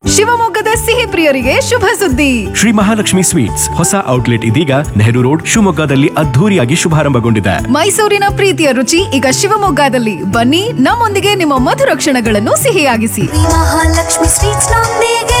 ಶಿವಮೊಗ್ಗದ ಸಿಹಿ ಪ್ರಿಯರಿಗೆ ಶುಭ ಸುದ್ದಿ ಶ್ರೀ ಮಹಾಲಕ್ಷ್ಮಿ ಸ್ವೀಟ್ಸ್ ಹೊಸ ಔಟ್ಲೆಟ್ ಇದೀಗ ನೆಹರು ರೋಡ್ ಶಿವಮೊಗ್ಗದಲ್ಲಿ ಅದ್ಧೂರಿಯಾಗಿ ಶುಭಾರಂಭಗೊಂಡಿದೆ ಮೈಸೂರಿನ ಪ್ರೀತಿಯ ರುಚಿ ಈಗ ಶಿವಮೊಗ್ಗದಲ್ಲಿ ಬನ್ನಿ ನಮ್ಮೊಂದಿಗೆ ನಿಮ್ಮ ಮಧುರ ಕ್ಷಣಗಳನ್ನು ಸಿಹಿಯಾಗಿಸಿ ಮಹಾಲಕ್ಷ್ಮಿ ಸ್ವೀಟ್ಸ್ ನೊಂದಿಗೆ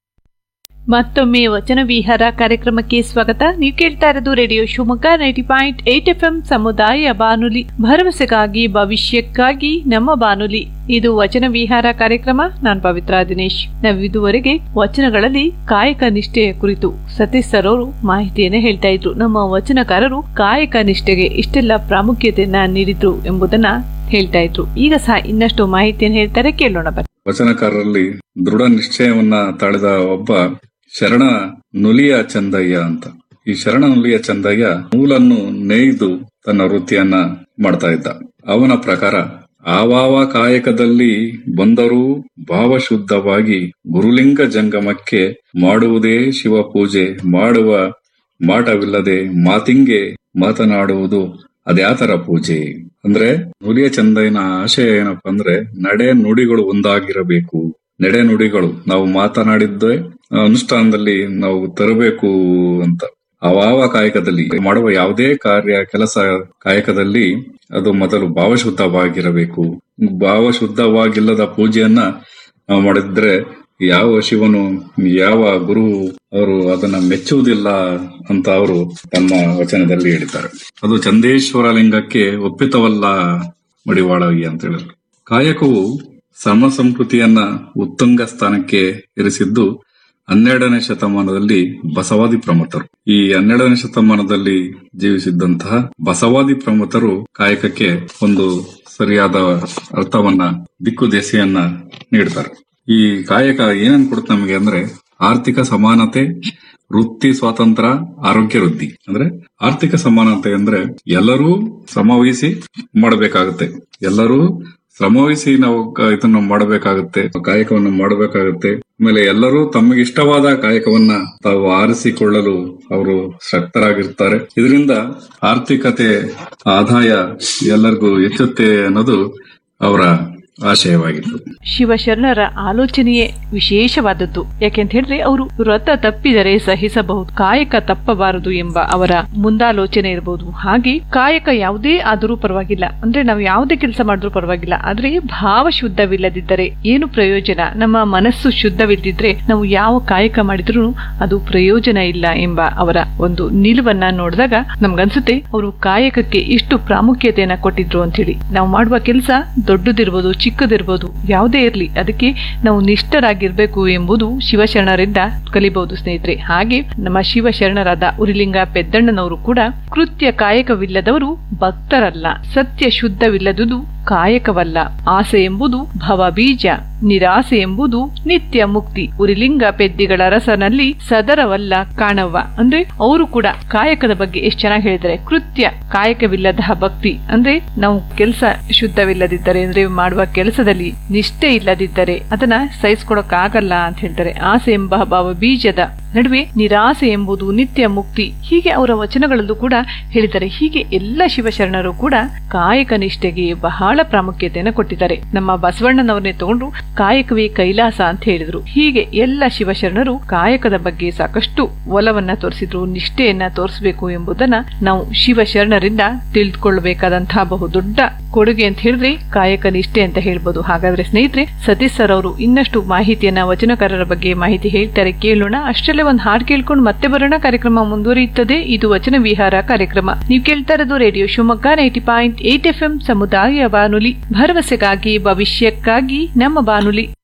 ಮತ್ತೊಮ್ಮೆ ವಚನ ವಿಹಾರ ಕಾರ್ಯಕ್ರಮಕ್ಕೆ ಸ್ವಾಗತ ನೀವು ಕೇಳ್ತಾ ಇರೋದು radio Shivamogga ninety point eight F M ಸಮುದಾಯ ಬಾನುಲಿ ಭರವಸೆಗಾಗಿ ಭವಿಷ್ಯಕ್ಕಾಗಿ ನಮ್ಮ ಬಾನುಲಿ ಇದು ವಚನ ವಿಹಾರ ಕಾರ್ಯಕ್ರಮ ನಾನು ಪವಿತ್ರ ದಿನೇಶ್ ನಾವು ಇದುವರೆಗೆ ವಚನಗಳಲ್ಲಿ ಕಾಯಕ ನಿಷ್ಠೆಯ ಕುರಿತು ಸತೀಶ್ ಸರ್ ಅವರು ಮಾಹಿತಿಯನ್ನ ಹೇಳ್ತಾ ಇದ್ರು ನಮ್ಮ ವಚನಕಾರರು ಕಾಯಕ ನಿಷ್ಠೆಗೆ ಇಷ್ಟೆಲ್ಲ ಪ್ರಾಮುಖ್ಯತೆಯನ್ನ ನೀಡಿದ್ರು ಎಂಬುದನ್ನ ಹೇಳ್ತಾ ಇದ್ರು ಈಗ ಸಹ ಇನ್ನಷ್ಟು ಮಾಹಿತಿಯನ್ನು ಹೇಳ್ತಾರೆ ಕೇಳೋಣ ಬನ್ನಿ ವಚನಕಾರರಲ್ಲಿ ದೃಢ ನಿಶ್ಚಯವನ್ನ ತಾಳಿದ ಒಬ್ಬ ಶರಣ ನುಲಿಯ ಚಂದಯ್ಯ ಅಂತ ಈ ಶರಣ ನುಲಿಯ ಚಂದಯ್ಯ ನೂಲನ್ನು ನೇಯ್ದು ತನ್ನ ವೃತ್ತಿಯನ್ನ ಮಾಡ್ತಾ ಇದ್ದ ಅವನ ಪ್ರಕಾರ ಆವಾವ ಕಾಯಕದಲ್ಲಿ ಬಂದರೂ ಭಾವಶುದ್ಧವಾಗಿ ಗುರುಲಿಂಗ ಜಂಗಮಕ್ಕೆ ಮಾಡುವುದೇ ಶಿವ ಪೂಜೆ ಮಾಡುವ ಮಾಟವಿಲ್ಲದೆ ಮಾತಿಂಗೆ ಮಾತನಾಡುವುದು ಅದ್ಯಾತರ ಪೂಜೆ ಅಂದ್ರೆ ನುಲಿಯ ಚಂದಯ್ಯನ ಆಶಯ ಏನಪ್ಪಾ ಅಂದ್ರೆ ನಡೆ ನುಡಿಗಳು ಒಂದಾಗಿರಬೇಕು ನಡೆ ನುಡಿಗಳು ನಾವು ಮಾತನಾಡಿದ್ದೇ ಅನುಷ್ಠಾನದಲ್ಲಿ ನಾವು ತರಬೇಕು ಅಂತ ಅವಾವ ಕಾಯಕದಲ್ಲಿ ಮಾಡುವ ಯಾವುದೇ ಕಾರ್ಯ ಕೆಲಸ ಕಾಯಕದಲ್ಲಿ ಅದು ಮೊದಲು ಭಾವಶುದ್ಧವಾಗಿರಬೇಕು ಭಾವಶುದ್ಧವಾಗಿಲ್ಲದ ಪೂಜೆಯನ್ನ ನಾವು ಮಾಡಿದ್ರೆ ಯಾವ ಶಿವನು ಯಾವ ಗುರು ಅವರು ಅದನ್ನ ಮೆಚ್ಚುವುದಿಲ್ಲ ಅಂತ ಅವರು ತಮ್ಮ ವಚನದಲ್ಲಿ ಹೇಳಿದ್ದಾರೆ ಅದು ಚಂದೇಶ್ವರ ಲಿಂಗಕ್ಕೆ ಒಪ್ಪಿತವಲ್ಲ ಮಡಿವಾಳಗಿ ಅಂತ ಹೇಳಿದ್ರು ಕಾಯಕವು ಸಮ ಸಂಸ್ಕೃತಿಯನ್ನ ಉತ್ತುಂಗ ಸ್ಥಾನಕ್ಕೆ ಇರಿಸಿದ್ದು ಹನ್ನೆರಡನೇ ಶತಮಾನದಲ್ಲಿ ಬಸವಾದಿ ಪ್ರಮುಖರು ಈ ಹನ್ನೆರಡನೇ ಶತಮಾನದಲ್ಲಿ ಜೀವಿಸಿದ್ದಂತಹ ಬಸವಾದಿ ಪ್ರಮುಖರು ಕಾಯಕಕ್ಕೆ ಒಂದು ಸರಿಯಾದ ಅರ್ಥವನ್ನ ದಿಕ್ಕು ದೆಸೆಯನ್ನ ನೀಡ್ತಾರೆ ಈ ಕಾಯಕ ಏನನ್ ಕೊಡುತ್ತೆ ನಮಗೆ ಅಂದ್ರೆ ಆರ್ಥಿಕ ಸಮಾನತೆ ವೃತ್ತಿ ಸ್ವಾತಂತ್ರ್ಯ ಆರೋಗ್ಯ ವೃದ್ಧಿ ಅಂದ್ರೆ ಆರ್ಥಿಕ ಸಮಾನತೆ ಅಂದ್ರೆ ಎಲ್ಲರೂ ಶ್ರಮವಹಿಸಿ ಮಾಡಬೇಕಾಗುತ್ತೆ ಎಲ್ಲರೂ ಶ್ರಮವಹಿಸಿ ನಾವು ಕ- ಇದನ್ನ ಮಾಡಬೇಕಾಗುತ್ತೆ ಕಾಯಕವನ್ನು ಮಾಡಬೇಕಾಗುತ್ತೆ ಆಮೇಲೆ ಎಲ್ಲರೂ ತಮಗೆ ಇಷ್ಟವಾದ ಕಾಯಕವನ್ನ ತಾವು ಆರಿಸಿಕೊಳ್ಳಲು ಅವರು ಶಕ್ತರಾಗಿರ್ತಾರೆ ಇದರಿಂದ ಆರ್ಥಿಕತೆ ಆದಾಯ ಎಲ್ಲರಿಗೂ ಹೆಚ್ಚುತ್ತೆ ಅನ್ನೋದು ಅವರ ಆಶಯವಾಗಿತ್ತು ಶಿವಶರಣರ ಆಲೋಚನೆಯೇ ವಿಶೇಷವಾದದ್ದು ಯಾಕೆಂತ ಹೇಳಿದ್ರೆ ಅವರು ವ್ರತ ತಪ್ಪಿದರೆ ಸಹಿಸಬಹುದು ಕಾಯಕ ತಪ್ಪಬಾರದು ಎಂಬ ಅವರ ಮುಂದಾಲೋಚನೆ ಇರಬಹುದು ಹಾಗೆ ಕಾಯಕ ಯಾವುದೇ ಆದರೂ ಪರವಾಗಿಲ್ಲ ಅಂದ್ರೆ ನಾವು ಯಾವುದೇ ಕೆಲಸ ಮಾಡಿದ್ರೂ ಪರವಾಗಿಲ್ಲ ಆದ್ರೆ ಭಾವ ಶುದ್ಧವಿಲ್ಲದಿದ್ದರೆ ಏನು ಪ್ರಯೋಜನ ನಮ್ಮ ಮನಸ್ಸು ಶುದ್ಧವಿದ್ದಿದ್ರೆ ನಾವು ಯಾವ ಕಾಯಕ ಮಾಡಿದ್ರೂ ಅದು ಪ್ರಯೋಜನ ಇಲ್ಲ ಎಂಬ ಅವರ ಒಂದು ನಿಲುವನ್ನ ನೋಡಿದಾಗ ನಮ್ಗನ್ಸುತ್ತೆ ಅವರು ಕಾಯಕಕ್ಕೆ ಇಷ್ಟು ಪ್ರಾಮುಖ್ಯತೆಯನ್ನ ಕೊಟ್ಟಿದ್ರು ಅಂತ ಹೇಳಿ ನಾವು ಮಾಡುವ ಕೆಲಸ ದೊಡ್ಡದಿರ್ಬೋದು ಚಿಕ್ಕದಿರ್ಬೋದು ಯಾವುದೇ ಇರಲಿ ಅದಕ್ಕೆ ನಾವು ನಿಷ್ಠರಾಗಿರ್ಬೇಕು ಎಂಬುದು ಶಿವಶರಣರಿಂದ ಕಲಿಬಹುದು ಸ್ನೇಹಿತರೆ ಹಾಗೆ ನಮ್ಮ ಶಿವಶರಣರಾದ ಉರಿಲಿಂಗ ಪೆದ್ದಣ್ಣನವರು ಕೂಡ ಕೃತ್ಯ ಕಾಯಕವಿಲ್ಲದವರು ಭಕ್ತರಲ್ಲ ಸತ್ಯ ಶುದ್ಧವಿಲ್ಲದುದು ಕಾಯಕವಲ್ಲ ಆಸೆ ಎಂಬುದು ಭವಬೀಜ ನಿರಾಸೆ ಎಂಬುದು ನಿತ್ಯ ಮುಕ್ತಿ ಉರಿಲಿಂಗ ಪೆದ್ದಿಗಳ ರಸನಲ್ಲಿ ಸದರವಲ್ಲ ಕಾಣವ್ವ ಅಂದ್ರೆ ಅವರು ಕೂಡ ಕಾಯಕದ ಬಗ್ಗೆ ಎಷ್ಟು ಚೆನ್ನಾಗಿ ಹೇಳಿದ್ದಾರೆ ಕೃತ್ಯ ಕಾಯಕವಿಲ್ಲದ ಭಕ್ತಿ ಅಂದ್ರೆ ನಾವು ಕೆಲಸ ಶುದ್ಧವಿಲ್ಲದಿದ್ದರೆ ಅಂದ್ರೆ ಮಾಡುವ ಕೆಲಸದಲ್ಲಿ ನಿಷ್ಠೆ ಇಲ್ಲದಿದ್ದರೆ ಅದನ್ನ ಸಹಿಸ್ಕೊಡಕ್ ಆಗಲ್ಲ ಅಂತ ಹೇಳ್ತಾರೆ ಆಸೆ ಎಂಬ ಭಾವ ಬೀಜದ ನಡುವೆ ನಿರಾಸೆ ಎಂಬುದು ನಿತ್ಯ ಮುಕ್ತಿ ಹೀಗೆ ಅವರ ವಚನಗಳಲ್ಲೂ ಕೂಡ ಹೇಳಿದ್ದಾರೆ ಹೀಗೆ ಎಲ್ಲ ಶಿವಶರಣರು ಕೂಡ ಕಾಯಕ ನಿಷ್ಠೆಗೆ ಬಹಳ ಪ್ರಾಮುಖ್ಯತೆಯನ್ನು ಕೊಟ್ಟಿದ್ದಾರೆ ನಮ್ಮ ಬಸವಣ್ಣನವರನ್ನೇ ತಗೊಂಡು ಕಾಯಕವೇ ಕೈಲಾಸ ಅಂತ ಹೇಳಿದ್ರು ಹೀಗೆ ಎಲ್ಲ ಶಿವಶರಣರು ಕಾಯಕದ ಬಗ್ಗೆ ಸಾಕಷ್ಟು ಒಲವನ್ನ ತೋರಿಸಿದ್ರು ನಿಷ್ಠೆಯನ್ನ ತೋರಿಸಬೇಕು ಎಂಬುದನ್ನ ನಾವು ಶಿವಶರಣರಿಂದ ತಿಳಿದುಕೊಳ್ಳಬೇಕಾದಂತಹ ಬಹುದೊಡ್ಡ ಕೊಡುಗೆ ಅಂತ ಹೇಳಿದ್ರೆ ಕಾಯಕ ನಿಷ್ಠೆ ಅಂತ ಹೇಳ್ಬೋದು ಹಾಗಾದ್ರೆ ಸ್ನೇಹಿತರೆ ಸತೀಶ್ ಸರ್ ಅವರು ಇನ್ನಷ್ಟು ಮಾಹಿತಿಯನ್ನ ವಚನಕಾರರ ಬಗ್ಗೆ ಮಾಹಿತಿ ಹೇಳ್ತಾರೆ ಕೇಳೋಣ ಅಷ್ಟರಲ್ಲೇ ಒಂದು ಹಾಡು ಕೇಳ್ಕೊಂಡು ಮತ್ತೆ ಬರೋಣ ಕಾರ್ಯಕ್ರಮ ಮುಂದುವರಿಯುತ್ತದೆ ಇದು ವಚನ ವಿಹಾರ ಕಾರ್ಯಕ್ರಮ ನೀವು ಕೇಳ್ತಾ ಇರೋದು radio Shivamogga ninety point eight F M ಸಮುದಾಯ ಬಾನುಲಿ ಭರವಸೆಗಾಗಿ ಭವಿಷ್ಯಕ್ಕಾಗಿ ನಮ್ಮ ಬಾನುಲಿ